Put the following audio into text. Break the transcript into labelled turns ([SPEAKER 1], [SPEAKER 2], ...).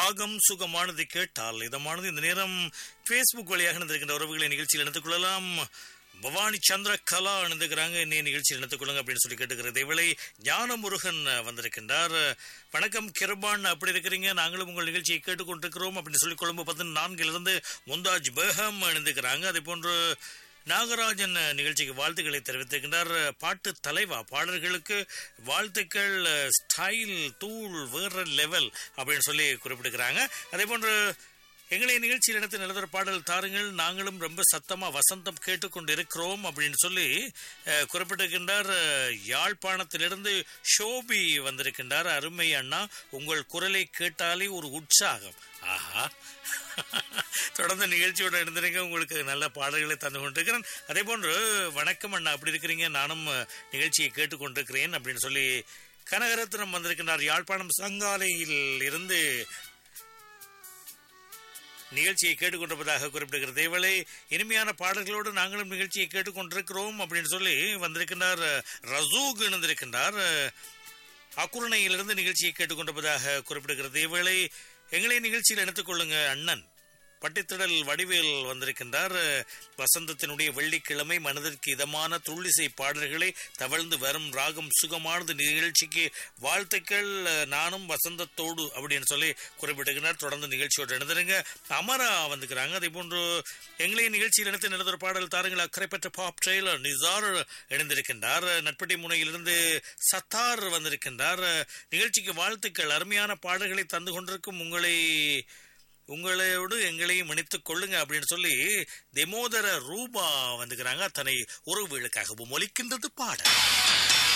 [SPEAKER 1] ராகம் சுகமானது கேட்டால் இதமானது இந்த நேரம் ஃபேஸ்புக் வழியாக நடந்திருக்கின்ற உறவுகளை நிகழ்ச்சியில் எடுத்துக் கொள்ளலாம் பவானி சந்திர கலா இணைந்துக்கிறாங்க இன்னைய நிகழ்ச்சியில் எடுத்துக் கொள்ளுங்க அப்படின்னு சொல்லி கேட்டுக்கிறது இவளை ஞான முருகன் வந்திருக்கின்றார் வணக்கம் கிருபான் அப்படி இருக்கிறீங்க நாங்களும் உங்கள் நிகழ்ச்சியை கேட்டுக்கொண்டிருக்கிறோம் அப்படின்னு சொல்லி கொழும்பு பதினான்கிலிருந்து முந்தாஜ் பேகம் இணைந்துக்கிறாங்க அதே போன்று நாகராஜன் நிகழ்ச்சிக்கு வாழ்த்துக்களை தெரிவித்திருக்கின்றார் பாட்டு தலைவா பாடல்களுக்கு வாழ்த்துக்கள் ஸ்டைல் தூள் வேற லெவல் அப்படின்னு சொல்லி குறிப்பிடுகிறாங்க அதே போன்று எங்களை நிகழ்ச்சியில் எடுத்து நிலவர பாடல் தாருங்கள் நாங்களும் ரொம்ப சத்தமா வசந்தம் கேட்டுக்கொண்டு இருக்கிறோம் அப்படின்னு சொல்லி அஹ், குறிப்பிட்டிருக்கின்றார் அஹ், யாழ்ப்பாணத்திலிருந்து ஷோபி வந்திருக்கின்றார் அருமை அண்ணா உங்கள் குரலை கேட்டாலே ஒரு உற்சாகம் ஆஹா தொடர்ந்து நிகழ்ச்சியோட இருந்திருங்க உங்களுக்கு நல்ல பாடல்களை தந்து கொண்டிருக்கிறேன் அதே போன்று வணக்கம் அண்ணா அப்படி இருக்கிறீங்க நானும் அஹ், நிகழ்ச்சியை கேட்டுக்கொண்டிருக்கிறேன் அப்படின்னு சொல்லி கனகரத்னம் வந்திருக்கின்றார் யாழ்ப்பாணம் சங்காலையில் இருந்து நிகழ்ச்சியை கேட்டுக்கொண்டிருப்பதாக குறிப்பிடுகிறது இவளை இனிமையான பாடல்களோடு நாங்களும் நிகழ்ச்சியை கேட்டுக்கொண்டிருக்கிறோம் அப்படின்னு சொல்லி வந்திருக்கின்றார் ரசூக் இணைந்திருக்கின்றார் அக்குருணையிலிருந்து நிகழ்ச்சியை கேட்டுக்கொண்டிருப்பதாக குறிப்பிடுகிறது இவளை எங்களை நிகழ்ச்சியில் எடுத்துக் கொள்ளுங்க அண்ணன் பட்டித்திடல் வடிவேல் வந்திருக்கின்றார் வசந்தத்தினுடைய வெள்ளிக்கிழமை மனதிற்கு இதமான துள்ளிசை பாடல்களை தவழ்ந்து வரும் ராகம் சுகமானது நிகழ்ச்சிக்கு வாழ்த்துக்கள் நானும் வசந்தத்தோடு அப்படின்னு சொல்லி குறிப்பிட்டிருக்கிறார் தொடர்ந்து நிகழ்ச்சியோடு எழுந்துருங்க அமரா வந்துக்கிறாங்க அதே போன்று எங்களையும் நிகழ்ச்சியில் எடுத்து நிலதொரு பாடல் தாருங்கள் அக்கறை பெற்ற பாப் ட்ரெயிலர் நிசார் இணைந்திருக்கின்றார் நட்பட்டி முனையிலிருந்து சத்தார் வந்திருக்கின்றார் நிகழ்ச்சிக்கு வாழ்த்துக்கள் அருமையான பாடல்களை தந்து கொண்டிருக்கும் உங்களை உங்களோடு எங்களையும் இணைத்துக் கொள்ளுங்க அப்படின்னு சொல்லி தெமோதர ரூபா வந்துக்கிறாங்க அத்தனை உறவுகளுக்காகவும் ஒலிக்கின்றது பாடல்